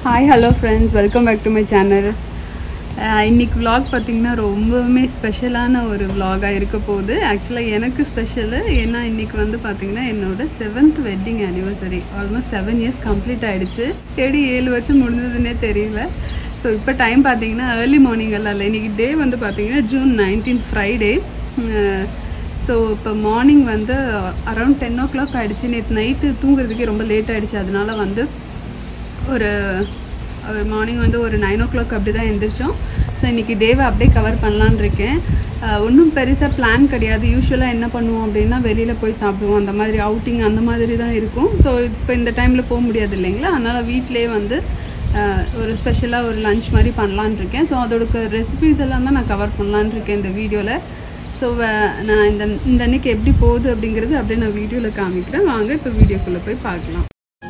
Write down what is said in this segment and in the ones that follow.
hi hello friends welcome back to my channel இன்னைக்கு vlog பார்த்தீங்கன்னா ரொம்பவுமே ஸ்பெஷலான ஒரு vlog-ஆ இருக்க போகுது ஆக்சுவலாக எனக்கு ஸ்பெஷலு ஏன்னா இன்னைக்கு வந்து பார்த்தீங்கன்னா என்னோட seventh wedding anniversary almost seven years complete ஆயிடுச்சு தேடி ஏழு வருஷம் முடிஞ்சதுன்னே தெரியல ஸோ இப்போ டைம் பார்த்தீங்கன்னா ஏர்லி மார்னிங் எல்லாம் இல்லை இன்னைக்கு டே வந்து பார்த்தீங்கன்னா ஜூன் நைன்டீன் ஃப்ரைடே ஸோ இப்போ மார்னிங் வந்து அரௌண்ட் டென் ஓ கிளாக் ஆகிடுச்சு நேற்று நைட்டு தூங்குறதுக்கே ரொம்ப லேட் ஆகிடுச்சு அதனால வந்து ஒரு ஒரு மார்னிங் வந்து ஒரு நைன் ஓ கிளாக் அப்படி தான் எழுந்திரிச்சோம் ஸோ இன்றைக்கி டேவை அப்படியே கவர் பண்ணலான்னு இருக்கேன் ஒன்றும் பெருசாக பிளான் கிடையாது யூஸ்வலாக என்ன பண்ணுவோம் அப்படின்னா வெளியில் போய் சாப்பிடுவோம் அந்த மாதிரி அவுட்டிங் அந்த மாதிரி தான் இருக்கும் ஸோ இப்போ இந்த டைமில் போக முடியாது இல்லைங்களா அதனால் வீட்டிலே வந்து அஹ், ஒரு ஸ்பெஷலாக ஒரு லஞ்ச் மாதிரி பண்ணலான்னு இருக்கேன் ஸோ அதோட ரெசிபிஸ் எல்லாம் தான் நான் கவர் பண்ணலான்னு இருக்கேன் இந்த வீடியோவில் ஸோ நான் இந்த இந்த அன்னைக்கு எப்படி போகுது அப்படிங்கிறது அப்படியே நான் வீடியோவில் காமிக்கிறேன் வாங்க இப்போ வீடியோக்குள்ளே போய் பார்க்கலாம்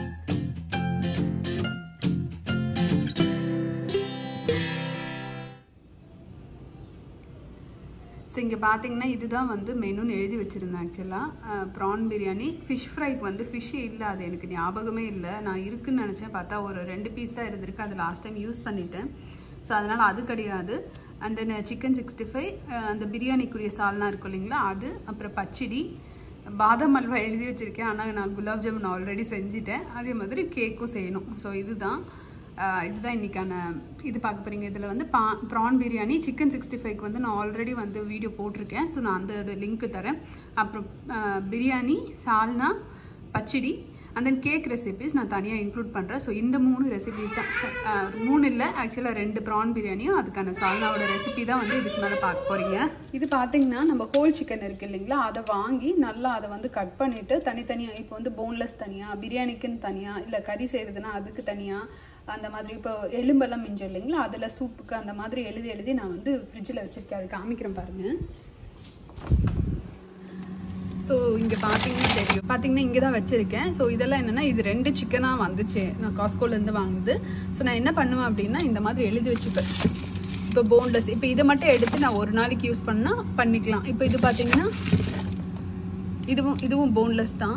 ஸோ இங்கே பார்த்தீங்கன்னா இதுதான் வந்து மெனுன்னு எழுதி வச்சுருந்தேன் ஆக்சுவலாக ப்ரான் பிரியாணி ஃபிஷ் ஃப்ரைக்கு வந்து ஃபிஷ்ஷே இல்லை அது எனக்கு ஞாபகமே இல்லை நான் இருக்குன்னு நினச்சேன் பார்த்தா ஒரு ரெண்டு பீஸ் தான் இருந்திருக்கு அது லாஸ்ட் டைம் யூஸ் பண்ணிட்டேன் ஸோ அதனால் அது கிடையாது and then chicken sixty five அந்த பிரியாணிக்குரிய சால்னா இருக்கும் இல்லைங்களா அது அப்புறம் பச்சடி பாதாம் அல்வா எழுதி வச்சுருக்கேன் ஆனால் நான் குலாப் ஜாமுன் ஆல்ரெடி செஞ்சுட்டேன் அதே மாதிரி கேக்கும் செய்யணும் ஸோ இதுதான் ஆஹ் இதுதான் இன்றைக்கான இது பார்க்க போகிறீங்க இதில் வந்து பா ப்ரான் பிரியாணி சிக்கன் சிக்ஸ்டி ஃபைவ்க்கு வந்து நான் ஆல்ரெடி வந்து வீடியோ போட்டிருக்கேன் ஸோ நான் அந்த லிங்க்கு தரேன் அப்புறம் ஆஹ் biryani salna pachadi and then cake recipes நான் தனியாக இன்க்ளூட் பண்ணுறேன் ஸோ இந்த மூணு ரெசிபிஸ் தான் ஆஹ் மூணு இல்லை ஆக்சுவலாக ரெண்டு ப்ரான் பிரியாணியும் அதுக்கான சால்னாவோட ரெசிபி தான் வந்து இதுக்கு மேலே பார்க்க போகிறீங்க இது பார்த்தீங்கன்னா நம்ம ஹோல் சிக்கன் இருக்குது இல்லைங்களா அதை வாங்கி நல்லா அதை வந்து கட் பண்ணிவிட்டு தனித்தனியாக இப்போ வந்து போன்லெஸ் தனியாக பிரியாணிக்குன்னு தனியாக இல்லை கறி செய்கிறதுனா அதுக்கு தனியாக அந்த மாதிரி இப்போ எலும்பெல்லாம் மிஞ்சம் இல்லைங்களா அதில் சூப்புக்கு அந்த மாதிரி எழுதி எழுதி நான் வந்து ஃப்ரிட்ஜில் வச்சுருக்கேன் அது காமிக்கிறேன் பாருங்கள் ஸோ இங்கே பார்த்தீங்கன்னா தெரியும் பார்த்தீங்கன்னா இங்கே தான் வச்சுருக்கேன் ஸோ இதெல்லாம் என்னென்னா இது ரெண்டு சிக்கனாக வந்துச்சு நான் காஸ்கோலேருந்து வாங்குது ஸோ நான் என்ன பண்ணுவேன் அப்படின்னா இந்த மாதிரி எழுதி வச்சுப்பேன் இப்போ போன்லெஸ் இப்போ இதை மட்டும் எடுத்து நான் ஒரு நாளைக்கு யூஸ் பண்ணால் பண்ணிக்கலாம் இப்போ இது பார்த்தீங்கன்னா இதுவும் இதுவும் போன்லெஸ் தான்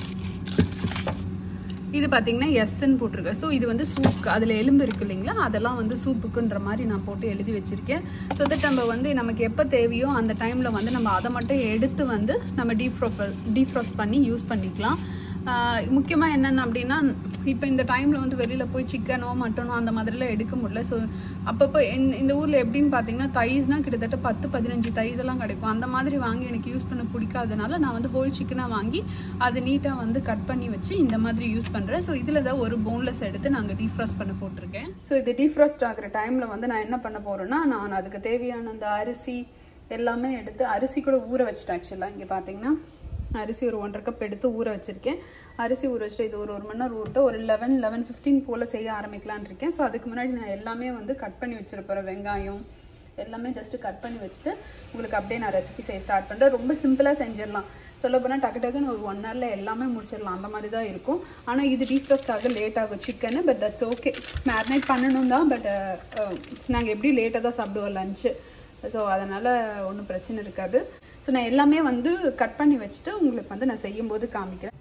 இது பார்த்தீங்கன்னா எஸ்ன்னு போட்டிருக்கேன் ஸோ இது வந்து சூப்புக்கு அதில் எலும்பு இருக்கு இல்லைங்களா அதெல்லாம் வந்து சூப்புக்குன்ற மாதிரி நான் போட்டு எழுதி வச்சிருக்கேன் ஸோ தட் நம்ம வந்து நமக்கு எப்போ தேவையோ அந்த டைமில் வந்து நம்ம அதை மட்டும் எடுத்து வந்து நம்ம டீஃப்ரோஃப டீஃப்ரோஸ்ட் பண்ணி யூஸ் பண்ணிக்கலாம் முக்கியமாக என்னென்ன அப்படின்னா இப்போ இந்த டைமில் வந்து வெளியில் போய் சிக்கனோ மட்டனோ அந்த மாதிரிலாம் எடுக்க முடியல ஸோ அப்பப்போ இந்த இந்த ஊரில் எப்படின்னு பார்த்தீங்கன்னா தைஸ்னால் கிட்டத்தட்ட பத்து பதினஞ்சு தைஸ் எல்லாம் கிடைக்கும் அந்த மாதிரி வாங்கி எனக்கு யூஸ் பண்ண பிடிக்காதனால நான் வந்து ஹோல் சிக்கனாக வாங்கி அது நீட்டாக வந்து கட் பண்ணி வச்சு இந்த மாதிரி யூஸ் பண்ணுறேன் ஸோ இதில் தான் ஒரு போன்லெஸ் எடுத்து நாங்கள் டீஃப்ராஸ்ட் பண்ண போட்டிருக்கேன் ஸோ இது டீஃப்ராஸ்ட் ஆகிற டைமில் வந்து நான் என்ன பண்ண போகிறேன்னா நான் அதுக்கு தேவையான அந்த அரிசி எல்லாமே எடுத்து அரிசி கூட ஊற வச்சுட்டேன் ஆக்சுவலாக இங்கே பார்த்தீங்கன்னா அரிசி ஒரு ஒன்றரை கப் எடுத்து ஊற வச்சுருக்கேன் அரிசி ஊற வச்சுட்டு இது ஒரு ஒரு மணி நேரம் ஊறிட்டு ஒரு லெவன் லெவன் ஃபிஃப்டீன் போல் செய்ய ஆரம்பிக்கலான்னு இருக்கேன் ஸோ அதுக்கு முன்னாடி நான் எல்லாமே வந்து கட் பண்ணி வச்சிருப்பேன் வெங்காயம் எல்லாமே ஜஸ்ட்டு கட் பண்ணி வச்சுட்டு உங்களுக்கு அப்படியே நான் ரெசிபி செய்ய ஸ்டார்ட் பண்ணுறேன் ரொம்ப சிம்பிளாக செஞ்சிடலாம் சொல்ல போனால் டக்கு டக்குன்னு ஒரு ஒன் ஹவரில் எல்லாமே முடிச்சிடலாம் அந்த மாதிரி தான் இருக்கும் ஆனால் இது டீஃப்ரஸ்ட் ஆக லேட் ஆகும் chicken but that's okay marinate பண்ணணும் தான் பட் நாங்கள் எப்படி லேட்டாக தான் சாப்பிடுவோம் லஞ்சு ஸோ அதனால் ஒன்றும் பிரச்சனை இருக்காது ஸோ நான் எல்லாமே வந்து கட் பண்ணி வச்சுட்டு உங்களுக்கு வந்து நான் செய்யும்போது காமிக்கிறேன்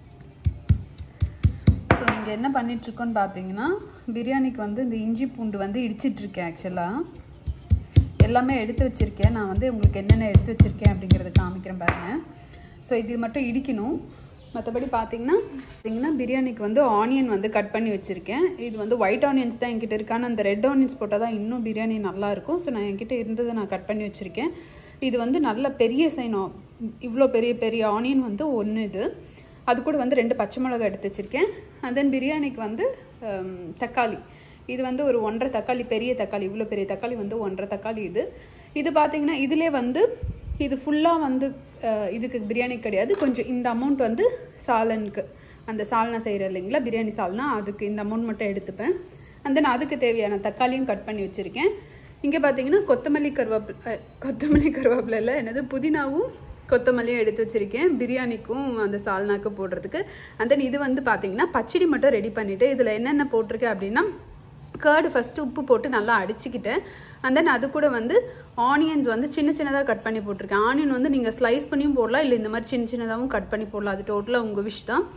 ஸோ இங்கே என்ன பண்ணிகிட்ருக்கோன்னு பார்த்தீங்கன்னா பிரியாணிக்கு வந்து இந்த இஞ்சி பூண்டு வந்து இடிச்சிட்ருக்கேன் ஆக்சுவலாக எல்லாமே எடுத்து வச்சுருக்கேன் நான் வந்து உங்களுக்கு என்னென்ன எடுத்து வச்சுருக்கேன் அப்படிங்கிறத காமிக்கிறேன் பாருங்கள் ஸோ இது மட்டும் இடிக்கணும் மற்றபடி பார்த்தீங்கன்னா பார்த்தீங்கன்னா பிரியாணிக்கு வந்து ஆனியன் வந்து கட் பண்ணி வச்சுருக்கேன் இது வந்து ஒயிட் ஆனியன்ஸ் தான் என்கிட்ட இருக்கு ஆனால் அந்த ரெட் ஆனியன்ஸ் போட்டால் தான் இன்னும் பிரியாணி நல்லாயிருக்கும் ஸோ நான் என்கிட்ட இருந்ததை நான் கட் பண்ணி வச்சுருக்கேன் இது வந்து நல்ல பெரிய சைனோ இவ்வளோ பெரிய பெரிய ஆனியன் வந்து ஒன்று இது அது கூட வந்து ரெண்டு பச்சை மிளகாய் எடுத்து வச்சுருக்கேன் அண்ட் தென் பிரியாணிக்கு வந்து ஹம், தக்காளி இது வந்து ஒரு ஒன்றரை தக்காளி பெரிய தக்காளி இவ்வளோ பெரிய தக்காளி வந்து ஒன்றரை தக்காளி இது இது பார்த்தீங்கன்னா இதிலே வந்து இது ஃபுல்லாக வந்து அஹ், இதுக்கு பிரியாணி கிடையாது கொஞ்சம் இந்த அமௌண்ட் வந்து சாலனுக்கு அந்த சால்னா செய்கிற இல்லைங்களா பிரியாணி சால்னா அதுக்கு இந்த அமௌண்ட் மட்டும் எடுத்துப்பேன் அண்ட் தென் அதுக்கு தேவையான தக்காளியும் கட் பண்ணி வச்சுருக்கேன் இங்கே பார்த்தீங்கன்னா கொத்தமல்லி கருவேப்பிலை அஹ், கொத்தமல்லி கருவேப்பிலை இல்லை என்னது புதினாவும் கொத்தமல்லியும் எடுத்து வச்சுருக்கேன் பிரியாணிக்கும் அந்த சால்னாக்கு போடுறதுக்கு அண்ட் தென் இது வந்து பார்த்தீங்கன்னா பச்சடி மட்டும் ரெடி பண்ணிவிட்டு இதில் என்னென்ன போட்டிருக்கேன் அப்படின்னா கேர்டு ஃபஸ்ட்டு உப்பு போட்டு நல்லா அடிச்சுக்கிட்டேன் அண்ட் தென் அது கூட வந்து ஆனியன்ஸ் வந்து சின்ன சின்னதாக கட் பண்ணி போட்டிருக்கேன் ஆனியன் வந்து நீங்கள் ஸ்லைஸ் பண்ணியும் போடலாம் இல்லை இந்த மாதிரி சின்ன சின்னதாகவும் கட் பண்ணி போடலாம் அது டோட்டலாக உங்கள் விஷ் தான்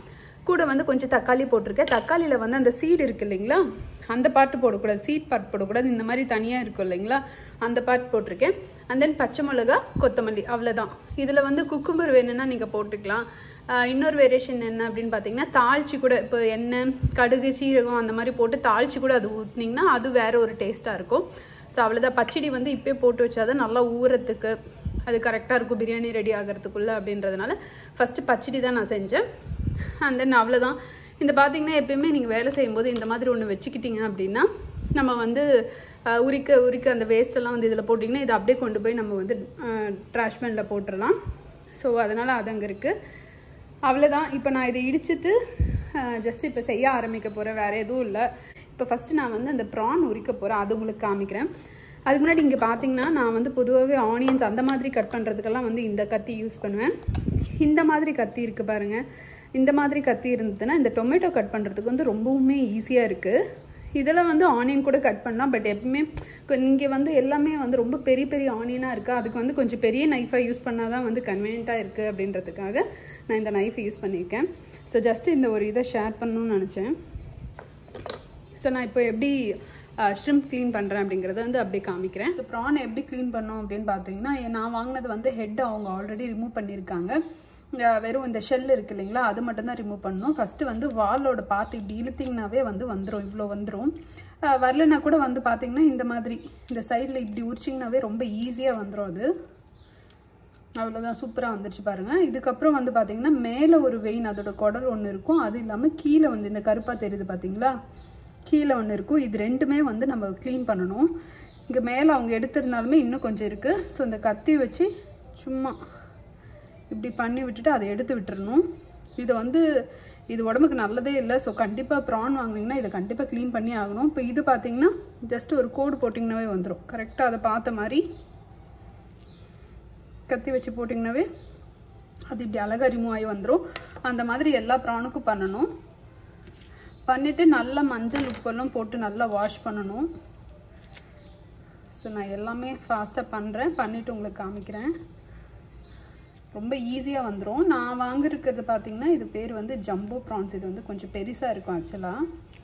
கூட வந்து கொஞ்சம் தக்காளி போட்டிருக்கேன் தக்காளியில் வந்து அந்த சீடு இருக்கு இல்லைங்களா அந்த பார்ட் போடக்கூடாது சீட் பார்ட் போடக்கூடாது இந்த மாதிரி தனியாக இருக்கும் இல்லைங்களா அந்த பார்ட் போட்டிருக்கேன் அண்ட் தென் பச்சை மிளகா கொத்தமல்லி அவ்வளோதான் இதில் வந்து குக்கும்பர் வேணும்னா நீங்கள் போட்டுக்கலாம் ஆஹ் இன்னொரு வேரியேஷன் என்ன அப்படின்னு பார்த்தீங்கன்னா தாளிச்சு கூட இப்போ எண்ணெய் கடுகு சீரகம் அந்த மாதிரி போட்டு தாளிச்சு கூட அது ஊற்றினீங்கன்னா அது வேற ஒரு டேஸ்ட்டாக இருக்கும் ஸோ அவ்வளோதான் பச்சடி வந்து இப்போயே போட்டு வச்சாதான் நல்லா ஊறத்துக்கு அது கரெக்டாக இருக்கும் பிரியாணி ரெடி ஆகிறதுக்குள்ளே அப்படின்றதுனால ஃபஸ்ட்டு பச்சடி தான் நான் செஞ்சேன் அண்ட் தென் அவ்வளோதான் இந்த பார்த்தீங்கன்னா எப்பயுமே நீங்கள் வேலை செய்யும்போது இந்த மாதிரி ஒன்று வச்சுக்கிட்டீங்க அப்படின்னா நம்ம வந்து ஆஹ், உரிக்க உரிக்க அந்த வேஸ்ட்டெல்லாம் வந்து இதில் போட்டிங்கன்னா இதை அப்படியே கொண்டு போய் நம்ம வந்து ட்ராஷ் பேனில் போட்டுடலாம் ஸோ அதனால் அது அங்கே இருக்குது அவ்வளோதான் இப்போ நான் இதை இடிச்சிட்டு ஜஸ்ட் இப்போ செய்ய ஆரம்பிக்க போகிறேன் வேறு எதுவும் இல்லை இப்போ ஃபஸ்ட்டு நான் வந்து அந்த ப்ரான் உரிக்க போகிறேன் அது உங்களுக்கு காமிக்கிறேன் அதுக்கு முன்னாடி இங்கே பார்த்தீங்கன்னா நான் வந்து பொதுவாகவே ஆனியன்ஸ் அந்த மாதிரி கட் பண்ணுறதுக்கெல்லாம் வந்து இந்த கத்தி யூஸ் பண்ணுவேன் இந்த மாதிரி கத்தி இருக்குது பாருங்கள் இந்த மாதிரி கத்தி இருந்ததுன்னா இந்த டொமேட்டோ கட் பண்ணுறதுக்கு வந்து ரொம்பவுமே ஈஸியாக இருக்குது இதில் வந்து ஆனியன் கூட கட் பண்ணலாம் பட் எப்பவுமே இங்கே வந்து எல்லாமே வந்து ரொம்ப பெரிய பெரிய ஆனியனாக இருக்குது அதுக்கு வந்து கொஞ்சம் பெரிய நைஃபை யூஸ் பண்ணால் தான் வந்து கன்வீனியண்ட்டாக இருக்குது அப்படின்றதுக்காக நான் இந்த நைஃபை யூஸ் பண்ணியிருக்கேன் ஸோ ஜஸ்ட் இந்த ஒரு இதை ஷேர் பண்ணணும்னு நினச்சேன் ஸோ நான் இப்போ எப்படி ஷ்ரிம்ப் க்ளீன் பண்ணுறேன் அப்படிங்கிறத வந்து அப்படியே காமிக்கிறேன் ஸோ ப்ரான் எப்படி க்ளீன் பண்ணோம் அப்படின்னு பார்த்தீங்கன்னா நான் வாங்கினது வந்து ஹெட் அவங்க ஆல்ரெடி ரிமூவ் பண்ணியிருக்காங்க இங்க வெறும் இந்த ஷெல் இருக்கு இல்லைங்களா அது மட்டும் தான் ரிமூவ் பண்ணணும் ஃபஸ்ட்டு வந்து வாலோட பார்ட் இப்படி இழுத்திங்கனாவே வந்து வந்துடும் இவ்வளோ வந்துடும் வரலனா கூட வந்து பார்த்தீங்கன்னா இந்த மாதிரி இந்த சைடில் இப்படி உரிச்சிங்கனாவே ரொம்ப ஈஸியாக வந்துடும் அது அவ்வளோதான் சூப்பராக வந்துருச்சு பாருங்கள் இதுக்கப்புறம் வந்து பார்த்தீங்கன்னா மேலே ஒரு வெயின் அதோட குடல் ஒன்று இருக்கும் அது இல்லாமல் கீழே வந்து இந்த கருப்பாக தெரியுது பார்த்தீங்களா கீழே ஒன்று இருக்கும் இது ரெண்டுமே வந்து நம்ம க்ளீன் பண்ணணும் இங்கே மேலே அவங்க எடுத்திருந்தாலுமே இன்னும் கொஞ்சம் இருக்குது ஸோ இந்த கத்தி வச்சு சும்மா இப்படி பண்ணி விட்டுட்டு அதை எடுத்து விட்டுறணும் இதை வந்து இது உடம்புக்கு நல்லதே இல்லை ஸோ கண்டிப்பாக ப்ரான் வாங்குனீங்கன்னா இதை கண்டிப்பாக க்ளீன் பண்ணி ஆகணும் இப்போ இது பார்த்தீங்கன்னா ஜஸ்ட் ஒரு கோடு போட்டிங்கனாவே வந்துடும் கரெக்டாக அதை பார்த்த மாதிரி கத்தி வச்சு போட்டிங்கனாவே அது இப்படி அழகாக ரிமூவ் ஆகி வந்துடும் அந்த மாதிரி எல்லா ப்ரானுக்கும் பண்ணணும் பண்ணிவிட்டு நல்லா மஞ்சள் உப்பெல்லாம் போட்டு நல்லா வாஷ் பண்ணணும் ஸோ நான் எல்லாமே ஃபாஸ்ட்டாக பண்ணுறேன் பண்ணிவிட்டு உங்களுக்கு காமிக்கிறேன் ரொம்ப ஈஸியாக வந்துடும் நான் வாங்கிருக்கிறது பார்த்தீங்கன்னா இது பேர் வந்து ஜம்போ ப்ரான்ஸ் இது வந்து கொஞ்சம் பெருசாக இருக்கும் ஆக்சுவலாக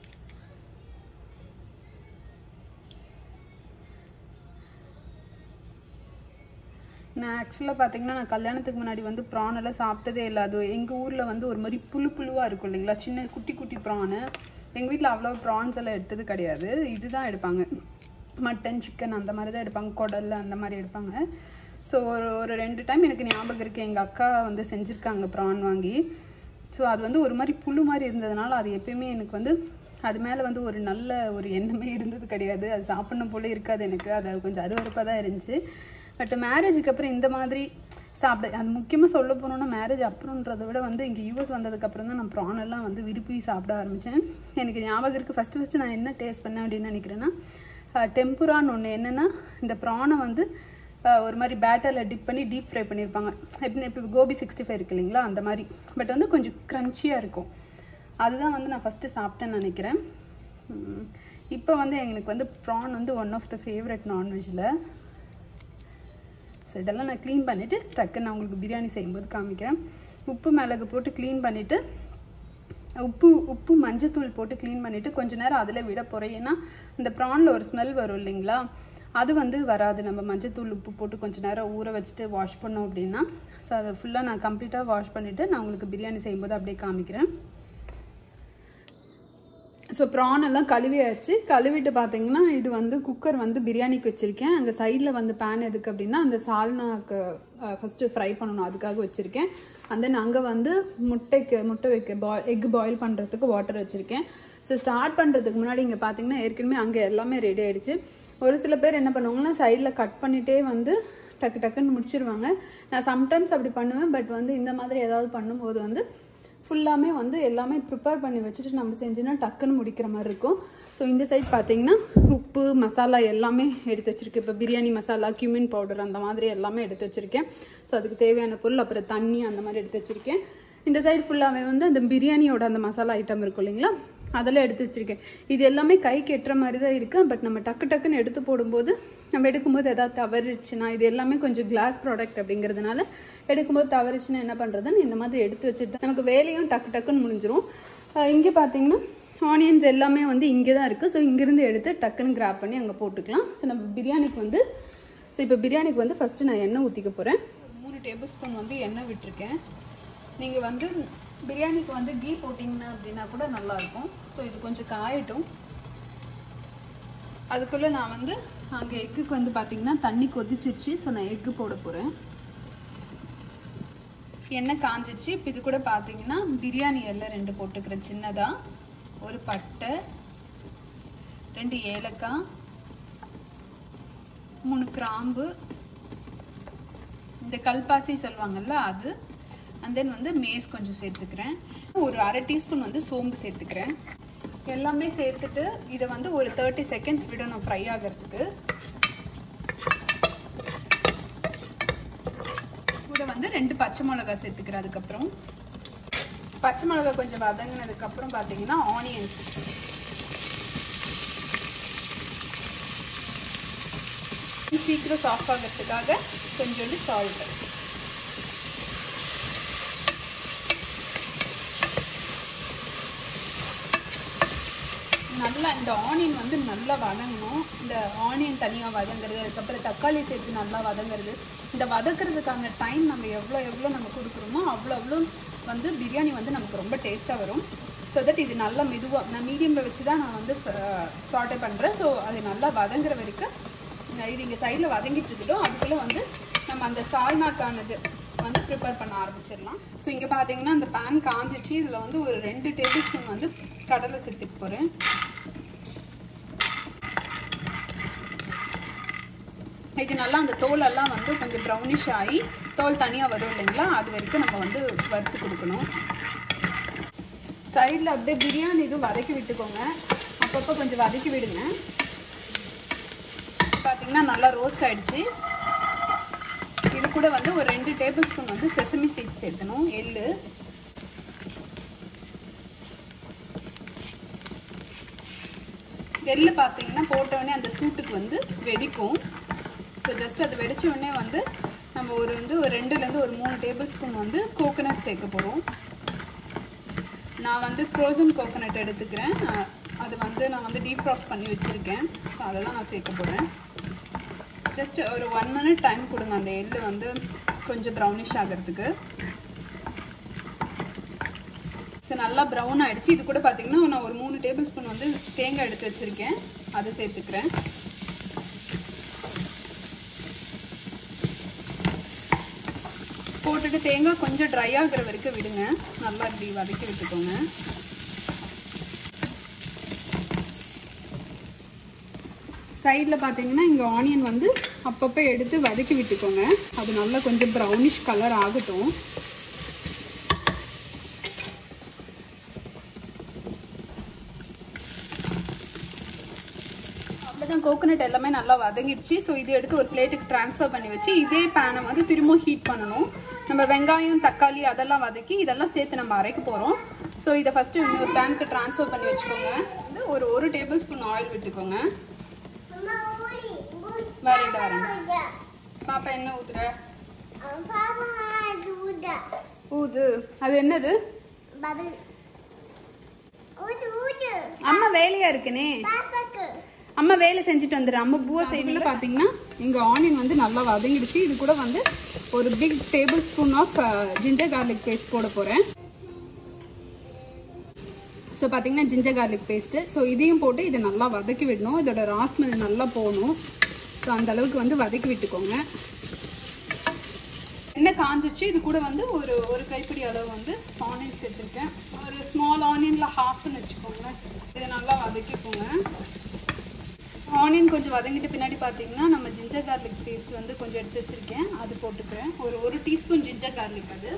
நான் ஆக்சுவலாக பார்த்தீங்கன்னா நான் கல்யாணத்துக்கு முன்னாடி வந்து ப்ரான் எல்லாம் சாப்பிட்டதே இல்லை அது எங்கள் ஊரில் வந்து ஒரு மாதிரி புழு புழுவாக இருக்கும் இல்லைங்களா சின்ன குட்டி குட்டி ப்ரானு எங்கள் வீட்டில் அவ்வளோ ப்ரான்ஸ் எல்லாம் எடுத்தது கிடையாது இதுதான் எடுப்பாங்க மட்டன் சிக்கன் அந்த மாதிரி தான் எடுப்பாங்க குடல் அந்த மாதிரி எடுப்பாங்க ஸோ ஒரு ஒரு ரெண்டு டைம் எனக்கு ஞாபகம் இருக்குது எங்கள் அக்கா வந்து செஞ்சுருக்காங்க ப்ரான் வாங்கி ஸோ அது வந்து ஒரு மாதிரி புழு மாதிரி இருந்ததுனால அது எப்பயுமே எனக்கு வந்து அது மேலே வந்து ஒரு நல்ல ஒரு எண்ணமே இருந்தது கிடையாது அது சாப்பிடணும் போல இருக்காது எனக்கு அது கொஞ்சம் அருவறுப்பாக தான் இருந்துச்சு பட் மேரேஜுக்கு அப்புறம் இந்த மாதிரி சாப்பிட அது முக்கியமாக சொல்ல போனோம்னா மேரேஜ் அப்புறம்ன்றதை விட வந்து இங்கே யூஎஸ் வந்ததுக்கப்புறம் தான் நான் ப்ரான் எல்லாம் வந்து விரும்பி சாப்பிட ஆரம்பித்தேன் எனக்கு ஞாபகம் இருக்குது ஃபஸ்ட்டு ஃபஸ்ட்டு நான் என்ன டேஸ்ட் பண்ணேன் அப்படின்னு நினைக்கிறேன்னா டெம்புரான்னு ஒன்று என்னென்னா இந்த ப்ரானை வந்து அஹ், ஒரு மாதிரி பேட்டரில் டிப் பண்ணி டீப் ஃப்ரை பண்ணியிருப்பாங்க எப்படி இப்போ கோபி சிக்ஸ்டி ஃபைவ் இருக்கு இல்லைங்களா அந்த மாதிரி பட் வந்து கொஞ்சம் க்ரன்ச்சியாக இருக்கும் அதுதான் வந்து நான் ஃபஸ்ட்டு சாப்பிட்டேன்னு நினைக்கிறேன் உம், இப்போ வந்து எங்களுக்கு வந்து ப்ரான் வந்து ஒன் ஆஃப் த ஃபேவரட் நான்வெஜ்ஜில் ஸோ இதெல்லாம் நான் க்ளீன் பண்ணிவிட்டு டக்குன்னு நான் உங்களுக்கு பிரியாணி செய்யும்போது காமிக்கிறேன் உப்பு மிளகு போட்டு க்ளீன் பண்ணிவிட்டு உப்பு உப்பு மஞ்சத்தூள் போட்டு க்ளீன் பண்ணிவிட்டு கொஞ்ச நேரம் அதில் விட போகிறேன் ஏன்னா இந்த ப்ரானில் ஒரு ஸ்மெல் வரும் இல்லைங்களா அது வந்து வராது நம்ம மஞ்சத்தூள் உப்பு போட்டு கொஞ்ச நேரம் ஊற வச்சுட்டு வாஷ் பண்ணோம் அப்படின்னா ஸோ அதை ஃபுல்லாக நான் கம்ப்ளீட்டாக வாஷ் பண்ணிவிட்டு நான் உங்களுக்கு பிரியாணி செய்யும்போது அப்படியே காமிக்கிறேன் ஸோ ப்ரான் எல்லாம் கழுவியாச்சு கழுவிட்டு பார்த்தீங்கன்னா இது வந்து குக்கர் வந்து பிரியாணிக்கு வச்சுருக்கேன் அங்கே சைடில் வந்து பேன் எதுக்கு அப்படின்னா அந்த சால்னாக்கு ஃபஸ்ட்டு ஃப்ரை பண்ணணும் அதுக்காக வச்சுருக்கேன் அண்ட் தென் அங்கே வந்து முட்டைக்கு முட்டை வைக்க பாய் எக் பாயில் பண்ணுறதுக்கு வாட்டர் வச்சுருக்கேன் ஸோ ஸ்டார்ட் பண்ணுறதுக்கு முன்னாடி இங்கே பார்த்தீங்கன்னா ஏற்கனவே அங்கே எல்லாமே ரெடி ஆயிடுச்சு ஒரு சில பேர் என்ன பண்ணுவாங்கன்னா சைடில் கட் பண்ணிகிட்டே வந்து டக்கு டக்குன்னு முடிச்சிருவாங்க நான் சம்டைம்ஸ் அப்படி பண்ணுவேன் பட் வந்து இந்த மாதிரி ஏதாவது பண்ணும்போது வந்து ஃபுல்லாமே வந்து எல்லாமே ப்ரிப்பேர் பண்ணி வச்சுட்டு நம்ம செஞ்சோன்னா டக்குன்னு முடிக்கிற மாதிரி இருக்கும் ஸோ இந்த சைட் பார்த்தீங்கன்னா உப்பு மசாலா எல்லாமே எடுத்து வச்சுருக்கேன் இப்போ பிரியாணி மசாலா கியூமின் பவுடர் அந்த மாதிரி எல்லாமே எடுத்து வச்சுருக்கேன் ஸோ அதுக்கு தேவையான பொருள் அப்புறம் தண்ணி அந்த மாதிரி எடுத்து வச்சுருக்கேன் இந்த சைடு ஃபுல்லாகவே வந்து அந்த பிரியாணியோட அந்த மசாலா ஐட்டம் இருக்கும் இல்லைங்களா அதெல்லாம் எடுத்து வச்சிருக்கேன் இது எல்லாமே கைக்கு எட்டுற மாதிரி தான் இருக்கு பட் நம்ம டக்கு டக்குன்னு எடுத்து போடும்போது நம்ம எடுக்கும்போது ஏதாவது தவறிச்சுன்னா இது எல்லாமே கொஞ்சம் கிளாஸ் ப்ராடக்ட் அப்படிங்கிறதுனால எடுக்கும்போது தவறிச்சுன்னா என்ன பண்ணுறதுன்னு இந்த மாதிரி எடுத்து வச்சுட்டு நமக்கு வேலையும் டக்கு டக்குன்னு முடிஞ்சிரும் இங்கே பார்த்தீங்கன்னா ஆனியன்ஸ் எல்லாமே வந்து இங்கே தான் இருக்குது ஸோ இங்கேருந்து எடுத்து டக்குன்னு கிராப் பண்ணி அங்கே போட்டுக்கலாம் ஸோ நம்ம பிரியாணிக்கு வந்து ஸோ இப்போ பிரியாணிக்கு வந்து ஃபஸ்ட்டு நான் எண்ணெய் ஊற்றிக்க போகிறேன் மூணு டேபிள் ஸ்பூன் வந்து எண்ணெய் விட்டுருக்கேன் நீங்கள் வந்து பிரியாணிக்கு வந்து கீ போட்டிங்கன்னா அப்படின்னா கூட நல்லாயிருக்கும் ஸோ இது கொஞ்சம் காயட்டும் அதுக்குள்ளே நான் வந்து அங்கே எக்குக்கு வந்து பார்த்தீங்கன்னா தண்ணி கொதிச்சிருச்சு ஸோ நான் எக்கு போட போகிறேன் எண்ணெய் காஞ்சிச்சு இப்போ இது கூட பார்த்தீங்கன்னா பிரியாணி எல்லாம் ரெண்டு போட்டுக்கிறேன் சின்னதாக ஒரு பட்டை ரெண்டு ஏலக்காய் மூணு கிராம்பு இந்த கல்பாசி சொல்லுவாங்கல்ல அது அண்ட் தென் வந்து மேஸ் கொஞ்சம் சேர்த்துக்கிறேன் ஒரு அரை டீஸ்பூன் வந்து சோம்பு சேர்த்துக்கிறேன் எல்லாமே சேர்த்துட்டு இதை வந்து ஒரு தேர்ட்டி செகண்ட்ஸ் விடணும் ஃப்ரை ஆகிறதுக்கு கூட வந்து ரெண்டு பச்சை மிளகா சேர்த்துக்கிறேன் அதுக்கப்புறம் பச்சை மிளகா கொஞ்சம் வதங்கினதுக்கப்புறம் பார்த்தீங்கன்னா ஆனியன்ஸ் சீக்கிரம் சாஃப்ட் ஆகிறதுக்காக கொஞ்சோண்டு சால்ட் நல்லா இந்த ஆனியன் வந்து நல்லா வதங்கணும் இந்த ஆனியன் தனியாக வதங்குறது அதுக்கப்புறம் தக்காளி சேர்த்து நல்லா வதங்குறது இந்த வதக்குறதுக்கான டைம் நம்ம எவ்வளோ எவ்வளோ நம்ம கொடுக்குறோமோ அவ்வளோ அவ்வளோ வந்து பிரியாணி வந்து நமக்கு ரொம்ப டேஸ்ட்டாக வரும் ஸோ தட் இது நல்லா மெதுவாக நான் மீடியமில் வச்சு தான் நான் வந்து சார்ட்டே பண்ணுறேன் ஸோ அது நல்லா வதங்குற வரைக்கும் இது இங்கே சைடில் வதங்கிட்டு இருக்கட்டும் அதுக்குள்ளே வந்து நம்ம அந்த சாய்மாக்கானது வந்து ப்ரிப்பேர் பண்ண ஆரம்பிச்சிடலாம் ஸோ இங்கே பார்த்தீங்கன்னா அந்த பேன் காஞ்சிருச்சு இதில் வந்து ஒரு ரெண்டு டேபிள் ஸ்பூன் வந்து கடலை சேர்த்துக்க போகிறேன் இது நல்லா அந்த தோலெல்லாம் வந்து கொஞ்சம் ப்ரௌனிஷ் ஆகி தோல் தனியாக வரும் இல்லைங்களா அது வரைக்கும் நம்ம வந்து வறுத்து கொடுக்கணும் சைடில் அப்படியே பிரியாணி இதுவும் வதக்கி விட்டுக்கோங்க அப்பப்போ கொஞ்சம் வதக்கி விடுங்க பார்த்தீங்கன்னா நல்லா ரோஸ்ட் ஆயிடுச்சு இது கூட வந்து ஒரு ரெண்டு டேபிள் ஸ்பூன் வந்து செசமி சீட்ஸ் சேர்த்தணும் எள்ளு எள்ளு பார்த்தீங்கன்னா போட்ட உடனே அந்த சூட்டுக்கு வந்து வெடிக்கும் ஸோ ஜஸ்ட் அது வெடிச்ச உடனே வந்து நம்ம ஒரு வந்து ஒரு ரெண்டுலேருந்து ஒரு மூணு டேபிள் ஸ்பூன் வந்து கோகோனட் சேர்க்க போகிறோம் நான் வந்து ஃப்ரோசன் கோகோனட் எடுத்துக்கிறேன் அது வந்து நான் வந்து டீப் ஃப்ராஸ்ட் பண்ணி வச்சுருக்கேன் ஸோ அதெல்லாம் நான் சேர்க்க போகிறேன் ஜஸ்ட் ஒரு ஒன் மினிட் டைம் கொடுங்க அந்த எள்ளு வந்து கொஞ்சம் ப்ரௌனிஷ் ஆகிறதுக்கு ஸோ நல்லா ப்ரௌன் ஆகிடுச்சு இது கூட பார்த்தீங்கன்னா நான் ஒரு மூணு டேபிள் ஸ்பூன் வந்து தேங்காய் எடுத்து வச்சுருக்கேன் அதை சேர்த்துக்கிறேன் போட்டுட்டு தேங்காய் கொஞ்சம் ட்ரை ஆகிற வரைக்கும் விடுங்க நல்லா இப்படி வதக்கி விட்டுக்கோங்க சைடில் பார்த்தீங்கன்னா இங்கே ஆனியன் வந்து அப்பப்போ எடுத்து வதக்கி விட்டுக்கோங்க அது நல்லா கொஞ்சம் ப்ரௌனிஷ் கலர் ஆகட்டும் அவ்வளோதான் கோகோனட் எல்லாமே நல்லா வதங்கிடுச்சு ஸோ இது எடுத்து ஒரு பிளேட்டுக்கு ட்ரான்ஸ்ஃபர் பண்ணி வச்சு இதே பேனை வந்து திரும்ப ஹீட் பண்ணணும் நம்ம வெங்காயம் தக்காளி அதெல்லாம் வதக்கி இதெல்லாம் சேர்த்து நம்ம அரைக்க போகிறோம் ஸோ இதை ஃபஸ்ட்டு இன்னொரு பேனுக்கு ட்ரான்ஸ்ஃபர் பண்ணி வச்சுக்கோங்க வந்து ஒரு ஒரு டேபிள் ஸ்பூன் ஆயில் விட்டுக்கோங்க வரேன் வரேன் பாப்பா என்ன ஊத்துற ஊது அது என்னது அம்மா வேலையா இருக்குனே அம்மா வேலை செஞ்சுட்டு வந்துடு அம்மா பூவை சைடில் பார்த்தீங்கன்னா இங்கே ஆனியன் வந்து நல்லா வதங்கிடுச்சு இது கூட வந்து ஒரு big tablespoon of ginger garlic paste போட போகிறேன் ஸோ பார்த்தீங்கன்னா ஜிஞ்சர் கார்லிக் பேஸ்ட்டு ஸோ இதையும் போட்டு இதை நல்லா வதக்கி விடணும் இதோட ராஸ்மெல் நல்லா போகணும் ஸோ அந்த அளவுக்கு வந்து வதக்கி விட்டுக்கோங்க எண்ணெய் காஞ்சிருச்சு இது கூட வந்து ஒரு ஒரு கைப்பிடி அளவு வந்து ஆனியன் சேர்த்துருக்கேன் ஒரு ஸ்மால் ஆனியனில் ஹாஃப்னு வச்சுக்கோங்க இதை நல்லா வதக்கிக்கோங்க ஆனியன் கொஞ்சம் வதங்கிட்டு பின்னாடி பார்த்தீங்கன்னா நம்ம ஜிஞ்சர் கார்லிக் பேஸ்ட் வந்து கொஞ்சம் எடுத்து வச்சுருக்கேன் அது போட்டுக்கிறேன் ஒரு ஒரு டீஸ்பூன் ஜிஞ்சர் கார்லிக் அது